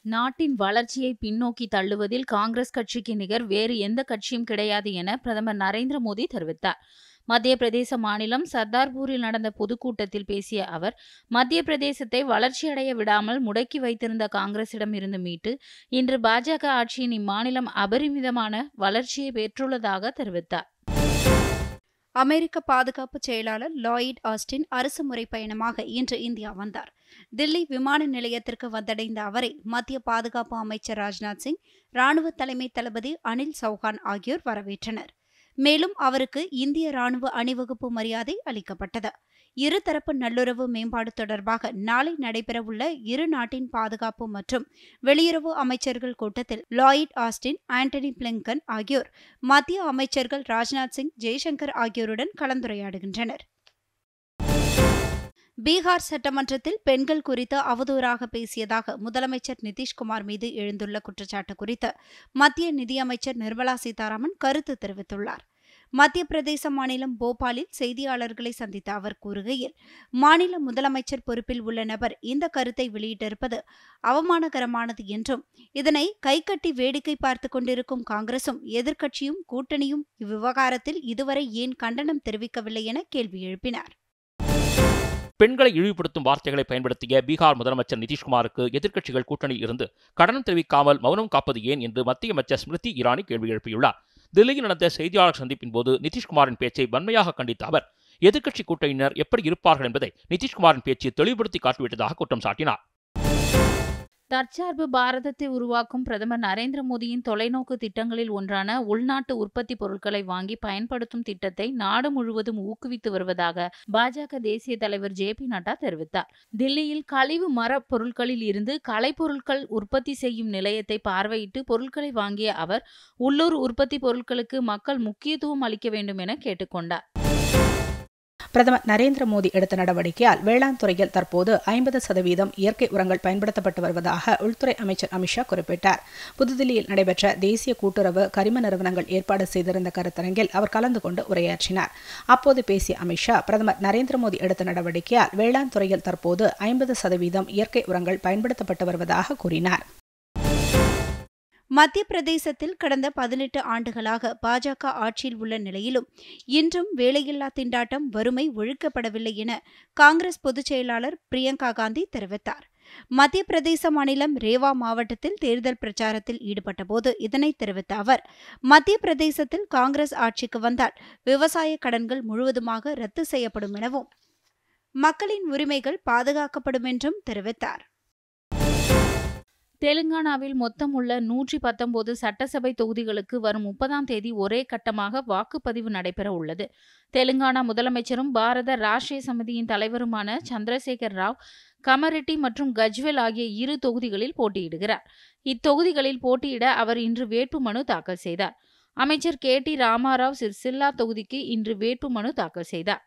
நாட்டின் வளர்ச்சியை பின்னோக்கி தள்ளுவதில் காங்கிரஸ் கட்சிக்கு நிகர் வேறு எந்த கட்சியும் கிடையாது என பிரதமர் நரேந்திர மோடி தெரிவித்தார் மத்திய பிரதேச மாநிலம் சர்தார்பூரில் நடந்த பொதுக்கூட்டத்தில் பேசிய அவர் மத்திய பிரதேசத்தை வளர்ச்சியடைய விடாமல் முடக்கி வைத்திருந்த காங்கிரசிடம் இருந்து மீட்டு இன்று பாஜக ஆட்சியின் இம்மாநிலம் அபரிமிதமான வளர்ச்சியை பெற்றுள்ளதாக தெரிவித்தார் அமெரிக்க பாதுகாப்பு செயலாளர் லாயிட் ஆஸ்டின் அரசு முறை பயணமாக இன்று இந்தியா வந்தார் தில்லி விமான நிலையத்திற்கு வந்தடைந்த அவரை மத்திய பாதுகாப்பு அமைச்சர் ராஜ்நாத் சிங் ராணுவ தலைமை தளபதி அனில் சௌஹான் ஆகியோர் வரவேற்றனர் மேலும் அவருக்கு இந்திய ராணுவ அணிவகுப்பு மரியாதை அளிக்கப்பட்டது இருதரப்பு நல்லுறவு மேம்பாடு தொடர்பாக நாளை நடைபெறவுள்ள இரு நாட்டின் பாதுகாப்பு மற்றும் வெளியுறவு அமைச்சர்கள் கூட்டத்தில் லாயிட் ஆஸ்டின் ஆண்டனி பிளிங்கன் ஆகியோர் மத்திய அமைச்சர்கள் ராஜ்நாத் சிங் ஜெய்சங்கர் ஆகியோருடன் கலந்துரையாடுகின்றனர் பீகார் சட்டமன்றத்தில் பெண்கள் குறித்து அவதூறாக பேசியதாக முதலமைச்சர் நிதிஷ்குமார் மீது எழுந்துள்ள குற்றச்சாட்டு குறித்து மத்திய நிதியமைச்சர் நிர்மலா சீதாராமன் கருத்து தெரிவித்துள்ளார் மத்திய பிரதேச மாநிலம் போபாலில் செய்தியாளர்களை சந்தித்த அவர் கூறுகையில் மாநில முதலமைச்சர் பொறுப்பில் உள்ள நபர் இந்த கருத்தை வெளியிட்டிருப்பது அவமானகரமானது என்றும் இதனை கைகட்டி வேடிக்கை பார்த்து கொண்டிருக்கும் காங்கிரசும் எதிர்க்கட்சியும் கூட்டணியும் இவ்விவகாரத்தில் இதுவரை ஏன் கண்டனம் தெரிவிக்கவில்லை என கேள்வி எழுப்பினார் பெண்களை இழிவுபடுத்தும் வார்த்தைகளை பயன்படுத்திய பீகார் முதலமைச்சர் நிதிஷ்குமாருக்கு எதிர்க்கட்சிகள் கூட்டணியில் இருந்து கடனம் தெரிவிக்காமல் மௌனம் காப்பது ஏன் என்று மத்திய அமைச்சர் ஸ்மிருதி இரானி கேள்வி எழுப்பியுள்ளார் தில்லியில் நடந்த செய்தியாளர் சந்திப்பின் போது நிதிஷ்குமாரின் பேச்சை வன்மையாக கண்டித்த அவர் எதிர்க்கட்சி கூட்டணியினர் எப்படி இருப்பார்கள் என்பதை நிதிஷ்குமாரின் பேச்சு தெளிவுபடுத்தி காட்டிவிட்டதாக குற்றம் சாட்டினார் தற்சார்பு பாரதத்தை உருவாக்கும் பிரதமர் நரேந்திர மோடியின் தொலைநோக்கு திட்டங்களில் ஒன்றான உள்நாட்டு உற்பத்தி பொருட்களை வாங்கி பயன்படுத்தும் திட்டத்தை நாடு முழுவதும் ஊக்குவித்து வருவதாக பாஜக தேசிய தலைவர் ஜே பி நட்டா தெரிவித்தார் தில்லியில் கழிவு மர பொருட்களில் இருந்து கலைப்பொருட்கள் உற்பத்தி செய்யும் நிலையத்தை பார்வையிட்டு பொருட்களை வாங்கிய அவர் உள்ளூர் உற்பத்தி பொருட்களுக்கு மக்கள் முக்கியத்துவம் அளிக்க வேண்டும் என கேட்டுக்கொண்டார் பிரதமர் நரேந்திர மோடி எடுத்த நடவடிக்கையால் வேளாண் துறையில் தற்போது ஐம்பது சதவீதம் இயற்கை உரங்கள் பயன்படுத்தப்பட்டு வருவதாக உள்துறை அமைச்சர் அமித்ஷா குறிப்பிட்டார் புதுதில்லியில் நடைபெற்ற தேசிய கூட்டுறவு கரிம நிறுவனங்கள் ஏற்பாடு செய்திருந்த கருத்தரங்கில் அவர் கலந்து கொண்டு உரையாற்றினார் அப்போது பேசிய அமித்ஷா பிரதமர் நரேந்திர மோடி எடுத்த நடவடிக்கையால் வேளாண் துறையில் தற்போது ஐம்பது சதவீதம் இயற்கை உரங்கள் பயன்படுத்தப்பட்டு வருவதாக கூறினார் மத்திய பிரதேசத்தில் கடந்த பதினெட்டு ஆண்டுகளாக பாஜக ஆட்சியில் உள்ள நிலையிலும் இன்றும் வேலையில்லா திண்டாட்டம் வறுமை ஒழிக்கப்படவில்லை என காங்கிரஸ் பொதுச் செயலாளர் பிரியங்கா காந்தி தெரிவித்தார் மத்திய பிரதேச மாநிலம் ரேவா மாவட்டத்தில் தேர்தல் பிரச்சாரத்தில் ஈடுபட்டபோது இதனை தெரிவித்த அவர் மத்திய பிரதேசத்தில் காங்கிரஸ் ஆட்சிக்கு வந்தால் விவசாய கடன்கள் முழுவதுமாக ரத்து செய்யப்படும் எனவும் மக்களின் உரிமைகள் பாதுகாக்கப்படும் என்றும் தெரிவித்தார் தெலுங்கானாவில் மொத்தம் உள்ள நூற்றி பத்தொன்பது சட்டசபை தொகுதிகளுக்கு வரும் முப்பதாம் தேதி ஒரே கட்டமாக வாக்குப்பதிவு நடைபெற உள்ளது தெலுங்கானா முதலமைச்சரும் பாரத ராஷ்டிரிய சமிதியின் தலைவருமான சந்திரசேகர் ராவ் கமரெட்டி மற்றும் கஜ்வெல் ஆகிய இரு தொகுதிகளில் போட்டியிடுகிறார் இத்தொகுதிகளில் போட்டியிட அவர் இன்று வேட்புமனு தாக்கல் செய்தார் அமைச்சர் கே டி ராமாராவ் சிர்சில்லா தொகுதிக்கு இன்று வேட்புமனு தாக்கல் செய்தார்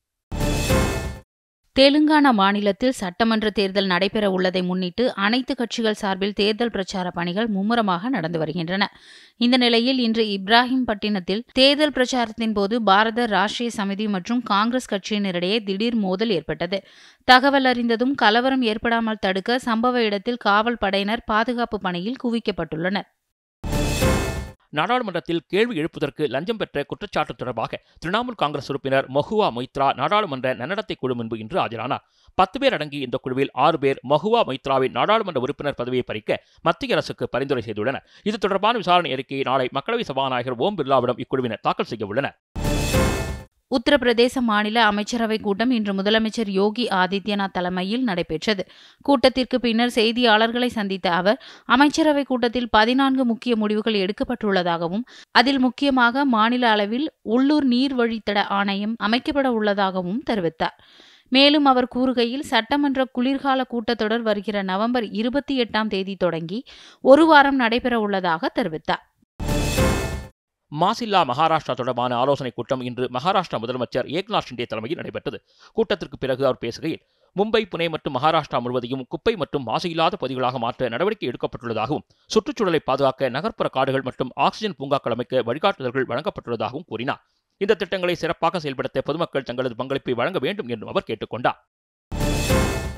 தெலுங்கானா மாநிலத்தில் சட்டமன்ற தேர்தல் நடைபெற உள்ளதை முன்னிட்டு அனைத்து கட்சிகள் சார்பில் தேர்தல் பிரச்சார பணிகள் மும்முரமாக நடந்து வருகின்றன இந்த நிலையில் இன்று இப்ராஹிம் பட்டினத்தில் தேர்தல் பிரச்சாரத்தின் போது பாரத ராஷ்டிரிய சமிதி மற்றும் காங்கிரஸ் கட்சியினரிடையே திடீர் மோதல் ஏற்பட்டது தகவல் அறிந்ததும் கலவரம் ஏற்படாமல் தடுக்க சம்பவ இடத்தில் காவல் படையினர் பாதுகாப்பு பணியில் குவிக்கப்பட்டுள்ளனர் நாடாளுமன்றத்தில் கேள்வி எழுப்புவதற்கு லஞ்சம் பெற்ற குற்றச்சாட்டு தொடர்பாக திரிணாமுல் காங்கிரஸ் உறுப்பினர் மொஹுவா மொய்த்ரா நாடாளுமன்ற நன்னடத்தை குழு முன்பு இன்று ஆஜரானார் பத்து பேர் அடங்கிய இந்த குழுவில் ஆறு பேர் மொஹுவா மொய்த்ராவின் நாடாளுமன்ற உறுப்பினர் பதவியை பறிக்க மத்திய அரசுக்கு பரிந்துரை செய்துள்ளனர் இது தொடர்பான விசாரணை அறிக்கையை நாளை மக்களவை சபாநாயகர் ஓம் பிர்லாவிடம் இக்குழுவினர் தாக்கல் செய்ய உள்ளனர் உத்தரப்பிரதேச மாநில அமைச்சரவை கூட்டம் இன்று முதலமைச்சர் யோகி ஆதித்யநாத் தலைமையில் நடைபெற்றது கூட்டத்திற்கு பின்னர் செய்தியாளர்களை சந்தித்த அவர் அமைச்சரவை கூட்டத்தில் பதினான்கு முக்கிய முடிவுகள் எடுக்கப்பட்டுள்ளதாகவும் அதில் முக்கியமாக மாநில அளவில் உள்ளூர் நீர் வழித்தட ஆணையம் அமைக்கப்பட உள்ளதாகவும் தெரிவித்தார் மேலும் அவர் கூறுகையில் சட்டமன்ற குளிர்கால கூட்டத்தொடர் வருகிற நவம்பர் இருபத்தி எட்டாம் தேதி தொடங்கி ஒரு வாரம் நடைபெற உள்ளதாக தெரிவித்தார் மாசில்லா மகாராஷ்டிரா தொடர்பான ஆலோசனைக் கூட்டம் இன்று மகாராஷ்டிரா முதலமைச்சர் ஏக்நாத் ஷிண்டே தலைமையில் நடைபெற்றது கூட்டத்திற்கு பிறகு அவர் பேசுகையில் மும்பை புனே மற்றும் மகாராஷ்டிரா முழுவதையும் குப்பை மற்றும் மாசு இல்லாத பகுதிகளாக மாற்ற நடவடிக்கை எடுக்கப்பட்டுள்ளதாகவும் சுற்றுச்சூழலை பாதுகாக்க நகர்ப்புற காடுகள் மற்றும் ஆக்சிஜன் பூங்காக்கள் அமைக்க வழிகாட்டுதல்கள் வழங்கப்பட்டுள்ளதாகவும் கூறினார் இந்த திட்டங்களை சிறப்பாக செயல்படுத்த பொதுமக்கள் தங்களது பங்களிப்பை வழங்க வேண்டும் என்றும் அவர் கேட்டுக்கொண்டார்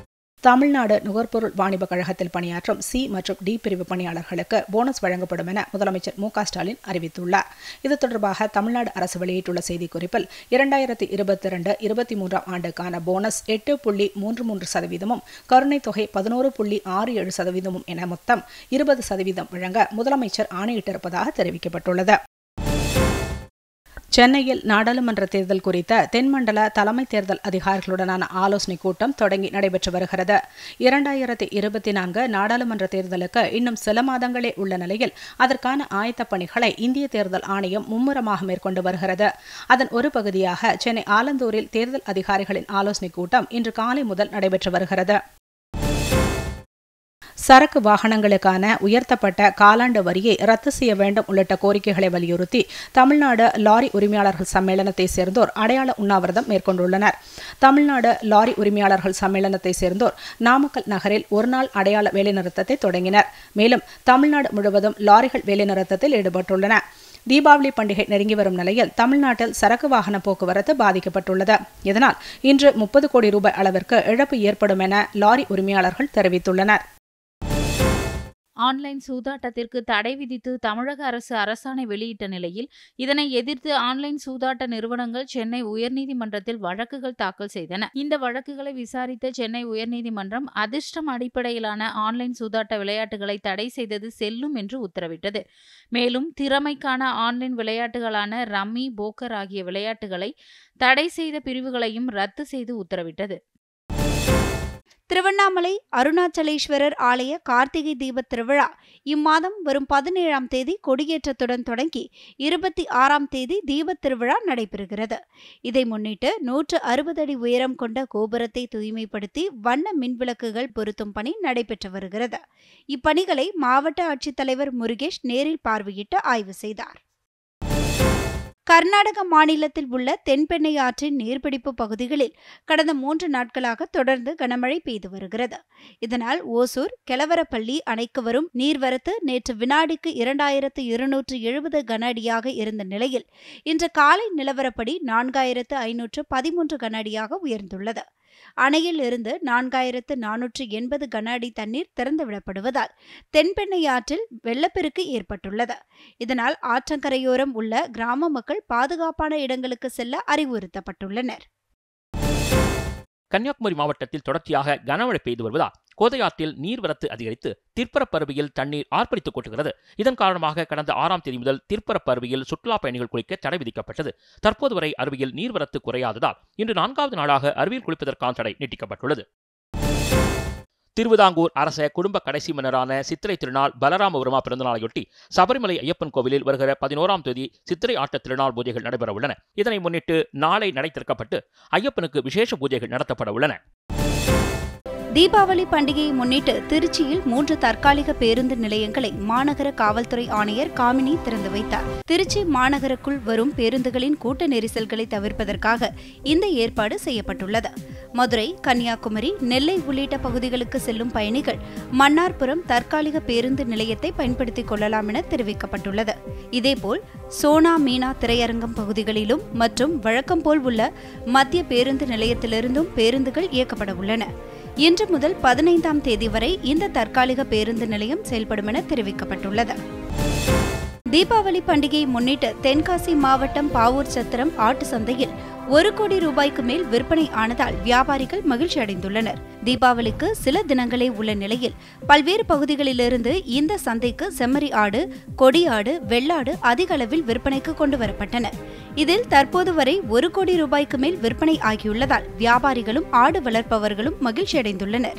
தமிழ்நாடு நுகர்பொருள் வாணிப கழகத்தில் பணியாற்றும் சி மற்றும் டி பிரிவு பணியாளர்களுக்கு போனஸ் வழங்கப்படும் என முதலமைச்சர் மு ஸ்டாலின் அறிவித்துள்ளார் இது தொடர்பாக தமிழ்நாடு அரசு வெளியிட்டுள்ள செய்திக்குறிப்பில் இரண்டாயிரத்தி இருபத்தி இரண்டு இருபத்தி மூன்றாம் ஆண்டுக்கான போனஸ் எட்டு புள்ளி மூன்று மூன்று சதவீதமும் கருணைத் தொகை பதினோரு புள்ளி ஆறு ஏழு சதவீதமும் என மொத்தம் இருபது சதவீதம் வழங்க முதலமைச்சர் ஆணையிட்டிருப்பதாக தெரிவிக்கப்பட்டுள்ளது சென்னையில் நாடாளுமன்ற தேர்தல் குறித்த தென்மண்டல தலைமை தேர்தல் அதிகாரிகளுடனான ஆலோசனைக் கூட்டம் தொடங்கி நடைபெற்று வருகிறது இரண்டாயிரத்தி இருபத்தி நான்கு நாடாளுமன்ற தேர்தலுக்கு இன்னும் சில மாதங்களே உள்ள நிலையில் அதற்கான ஆயத்தப் பணிகளை இந்திய தேர்தல் ஆணையம் மும்முரமாக மேற்கொண்டு வருகிறது அதன் ஒரு பகுதியாக சென்னை ஆலந்தூரில் தேர்தல் அதிகாரிகளின் ஆலோசனைக் கூட்டம் இன்று காலை முதல் நடைபெற்று வருகிறது சரக்கு வாகனங்களுக்கான உயர்த்தப்பட்ட காலாண்டு வரியை ரத்து செய்ய வேண்டும் உள்ளிட்ட கோரிக்கைகளை வலியுறுத்தி தமிழ்நாடு லாரி உரிமையாளர்கள் சம்மேளனத்தை சேர்ந்தோர் அடையாள உண்ணாவிரதம் மேற்கொண்டுள்ளனர் தமிழ்நாடு லாரி உரிமையாளர்கள் சம்மேளனத்தை சேர்ந்தோர் நாமக்கல் நகரில் ஒருநாள் அடையாள வேலைநிறுத்தத்தை தொடங்கினர் மேலும் தமிழ்நாடு முழுவதும் லாரிகள் வேலைநிறுத்தத்தில் ஈடுபட்டுள்ளன தீபாவளி பண்டிகை நெருங்கி வரும் நிலையில் தமிழ்நாட்டில் சரக்கு வாகன போக்குவரத்து பாதிக்கப்பட்டுள்ளது இதனால் இன்று முப்பது கோடி ரூபாய் அளவிற்கு இழப்பு ஏற்படும் என லாரி உரிமையாளர்கள் தெரிவித்துள்ளனர் ஆன்லைன் சூதாட்டத்திற்கு தடை விதித்து தமிழக அரசு அரசாணை வெளியிட்ட நிலையில் இதனை எதிர்த்து ஆன்லைன் சூதாட்ட நிறுவனங்கள் சென்னை உயர்நீதிமன்றத்தில் வழக்குகள் தாக்கல் செய்தன இந்த வழக்குகளை விசாரித்த சென்னை உயர்நீதிமன்றம் அதிர்ஷ்டம் அடிப்படையிலான ஆன்லைன் சூதாட்ட விளையாட்டுகளை தடை செய்தது செல்லும் என்று உத்தரவிட்டது மேலும் திறமைக்கான ஆன்லைன் விளையாட்டுகளான ரம்மி போக்கர் ஆகிய விளையாட்டுகளை தடை செய்த பிரிவுகளையும் ரத்து செய்து உத்தரவிட்டது திருவண்ணாமலை அருணாச்சலேஸ்வரர் ஆலய கார்த்திகை தீபத் திருவிழா இம்மாதம் வரும் பதினேழாம் தேதி கொடியேற்றத்துடன் தொடங்கி இருபத்தி ஆறாம் தேதி தீபத் திருவிழா நடைபெறுகிறது இதை முன்னிட்டு நூற்று அறுபது அடி உயரம் கொண்ட கோபுரத்தை தூய்மைப்படுத்தி வண்ண மின்விளக்குகள் பொருத்தும் பணி நடைபெற்று வருகிறது இப்பணிகளை மாவட்ட ஆட்சித்தலைவர் முருகேஷ் நேரில் பார்வையிட்டு ஆய்வு செய்தார் கர்நாடக மாநிலத்தில் உள்ள தென்பெண்ணை ஆற்றின் நீர்பிடிப்பு பகுதிகளில் கடந்த மூன்று நாட்களாக தொடர்ந்து கனமழை பெய்து வருகிறது இதனால் ஓசூர் கெலவரப்பள்ளி அணைக்கு வரும் நீர்வரத்து நேற்று வினாடிக்கு இரண்டாயிரத்து இருநூற்று எழுபது கன அடியாக இருந்த நிலையில் இன்று காலை நிலவரப்படி நான்காயிரத்து ஐநூற்று பதிமூன்று கன அடியாக உயர்ந்துள்ளது அணையில் இருந்து நான்காயிரத்து நானூற்று எண்பது கன அடி தண்ணீர் திறந்துவிடப்படுவதால் தென்பெண்ணை ஆற்றில் வெள்ளப்பெருக்கு ஏற்பட்டுள்ளது இதனால் ஆற்றங்கரையோரம் உள்ள கிராம மக்கள் பாதுகாப்பான இடங்களுக்கு செல்ல அறிவுறுத்தப்பட்டுள்ளனர் கன்னியாகுமரி மாவட்டத்தில் தொடர்ச்சியாக கனமழை பெய்து வருவதால் கோதையாற்றில் நீர்வரத்து அதிகரித்து திற்பரப்பு அருவியில் தண்ணீர் ஆர்ப்பரித்துக் கொட்டுகிறது இதன் காரணமாக கடந்த ஆறாம் தேதி முதல் திற்பரப்பு அருவியில் சுற்றுலா பயணிகள் குளிக்க தடை விதிக்கப்பட்டது தற்போது வரை அருவியில் நீர்வரத்து குறையாததால் இன்று நான்காவது நாளாக அருவியில் குளிப்பதற்கான தடை நீட்டிக்கப்பட்டுள்ளது திருவிதாங்கூர் அரச குடும்ப கடைசி மன்னரான சித்திரை திருநாள் பலராமபுரமா பிறந்தநாளையொட்டி சபரிமலை ஐயப்பன் கோவிலில் வருகிற பதினோராம் தேதி சித்திரை ஆட்ட திருநாள் பூஜைகள் நடைபெற உள்ளன இதனை முன்னிட்டு நாளை நடை திறக்கப்பட்டு ஐயப்பனுக்கு விசேஷ பூஜைகள் நடத்தப்பட உள்ளன தீபாவளி பண்டிகையை முன்னிட்டு திருச்சியில் மூன்று தற்காலிக பேருந்து நிலையங்களை மாநகர காவல்துறை ஆணையர் காமினி திறந்து வைத்தார் திருச்சி மாநகருக்குள் வரும் பேருந்துகளின் கூட்ட நெரிசல்களை தவிர்ப்பதற்காக இந்த ஏற்பாடு செய்யப்பட்டுள்ளது மதுரை கன்னியாகுமரி நெல்லை உள்ளிட்ட பகுதிகளுக்கு செல்லும் பயணிகள் மன்னார்புரம் தற்காலிக பேருந்து நிலையத்தை பயன்படுத்திக் கொள்ளலாம் என தெரிவிக்கப்பட்டுள்ளது இதேபோல் சோனா மீனா திரையரங்கம் பகுதிகளிலும் மற்றும் வழக்கம் போல் உள்ள மத்திய பேருந்து நிலையத்திலிருந்தும் பேருந்துகள் இயக்கப்பட உள்ளன இன்று முதல் பதினைந்தாம் தேதி வரை இந்த தற்காலிக பேருந்து நிலையம் செயல்படும் என தெரிவிக்கப்பட்டுள்ளது தீபாவளி பண்டிகையை முன்னிட்டு தென்காசி மாவட்டம் பாவூர் சத்திரம் ஆட்டு சந்தையில் ஒரு கோடி ரூபாய்க்கு மேல் விற்பனை ஆனதால் வியாபாரிகள் மகிழ்ச்சி அடைந்துள்ளனர் தீபாவளிக்கு சில தினங்களே உள்ள நிலையில் பல்வேறு பகுதிகளிலிருந்து இந்த சந்தைக்கு செம்மறி ஆடு கொடி ஆடு வெள்ளாடு அதிக அளவில் விற்பனைக்கு கொண்டு வரப்பட்டன இதில் தற்போது வரை ஒரு கோடி ரூபாய்க்கு மேல் விற்பனை ஆகியுள்ளதால் வியாபாரிகளும் ஆடு வளர்ப்பவர்களும் மகிழ்ச்சி அடைந்துள்ளனர்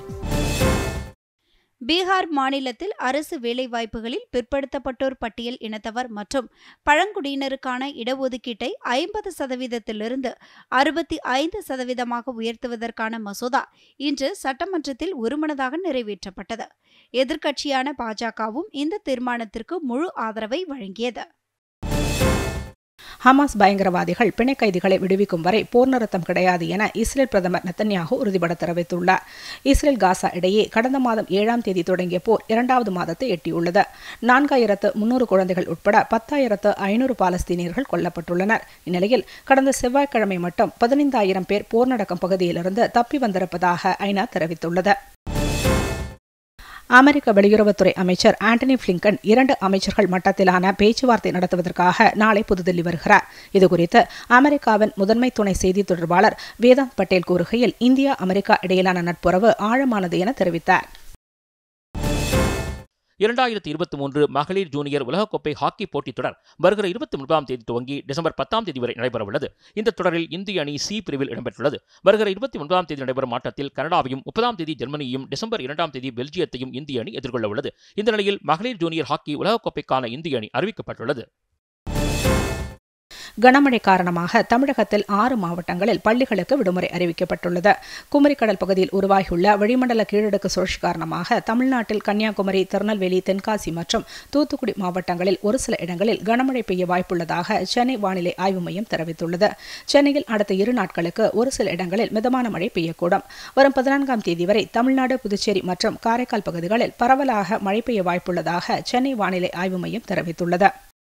பீகார் மாநிலத்தில் அரசு வேலைவாய்ப்புகளில் பிற்படுத்தப்பட்டோர் பட்டியல் இனத்தவர் மற்றும் பழங்குடியினருக்கான இடஒதுக்கீட்டை ஐம்பது சதவீதத்திலிருந்து அறுபத்தி ஐந்து சதவீதமாக உயர்த்துவதற்கான மசோதா இன்று சட்டமன்றத்தில் ஒருமனதாக நிறைவேற்றப்பட்டது எதிர்க்கட்சியான பாஜகவும் இந்த தீர்மானத்திற்கு முழு ஆதரவை வழங்கியது ஹமாஸ் பயங்கரவாதிகள் பிணை கைதிகளை விடுவிக்கும் வரை போர் நிறுத்தம் கிடையாது என இஸ்ரேல் பிரதமர் நெத்தன்யாகு உறுதிபட தெரிவித்துள்ளார் இஸ்ரேல் காசா இடையே கடந்த மாதம் ஏழாம் தேதி தொடங்கிய போர் இரண்டாவது மாதத்தை எட்டியுள்ளது நான்காயிரத்து முன்னூறு குழந்தைகள் உட்பட பத்தாயிரத்து ஐநூறு பாலஸ்தீனியர்கள் கொல்லப்பட்டுள்ளனர் இந்நிலையில் கடந்த செவ்வாய்க்கிழமை மட்டும் பதினைந்தாயிரம் பேர் போர் நடக்கும் பகுதியிலிருந்து தப்பி வந்திருப்பதாக ஐநா தெரிவித்துள்ளது அமெரிக்க வெளியுறவுத்துறை அமைச்சர் ஆண்டனி பிளிங்கன் இரண்டு அமைச்சர்கள் மட்டத்திலான பேச்சுவார்த்தை நடத்துவதற்காக நாளை புதுதில்லி வருகிறார் இதுகுறித்து அமெரிக்காவின் முதன்மை துணை செய்தி தொடர்பாளர் வேதாந்த் பட்டேல் கூறுகையில் இந்தியா அமெரிக்கா இடையிலான நட்புறவு ஆழமானது என தெரிவித்தார் இரண்டாயிரத்தி இருபத்தி மூன்று மகளிர் ஜூனியர் உலகக்கோப்பை ஹாக்கி போட்டித் தொடர் வருகிற இருபத்தி மூன்றாம் தேதி துவங்கி டிசம்பர் பத்தாம் தேதி வரை நடைபெறவுள்ளது இந்த தொடரில் இந்திய அணி சி பிரிவில் இடம்பெற்றுள்ளது வருகிற இருபத்தி ஒன்பதாம் தேதி நடைபெறும் ஆட்டத்தில் கனடாவையும் முப்பதாம் தேதி ஜெர்மனியையும் டிசம்பர் இரண்டாம் தேதி பெல்ஜியத்தையும் இந்திய அணி எதிர்கொள்ள உள்ளது இந்த நிலையில் மகளிர் ஜூனியர் ஹாக்கி உலகக்கோப்பைக்கான இந்திய அணி அறிவிக்கப்பட்டுள்ளது கனமழை காரணமாக தமிழகத்தில் ஆறு மாவட்டங்களில் பள்ளிகளுக்கு விடுமுறை அறிவிக்கப்பட்டுள்ளது குமரிக்கடல் பகுதியில் உருவாகியுள்ள வளிமண்டல கீழடுக்கு சுழற்சி காரணமாக தமிழ்நாட்டில் கன்னியாகுமரி திருநெல்வேலி தென்காசி மற்றும் தூத்துக்குடி மாவட்டங்களில் ஒரு சில இடங்களில் கனமழை பெய்ய வாய்ப்புள்ளதாக சென்னை வானிலை ஆய்வு மையம் தெரிவித்துள்ளது சென்னையில் அடுத்த இரு நாட்களுக்கு ஒரு சில இடங்களில் மிதமான மழை பெய்யக்கூடும் வரும் பதினான்காம் தேதி வரை தமிழ்நாடு புதுச்சேரி மற்றும் காரைக்கால் பகுதிகளில் பரவலாக மழை பெய்ய வாய்ப்புள்ளதாக சென்னை வானிலை ஆய்வு மையம் தெரிவித்துள்ளது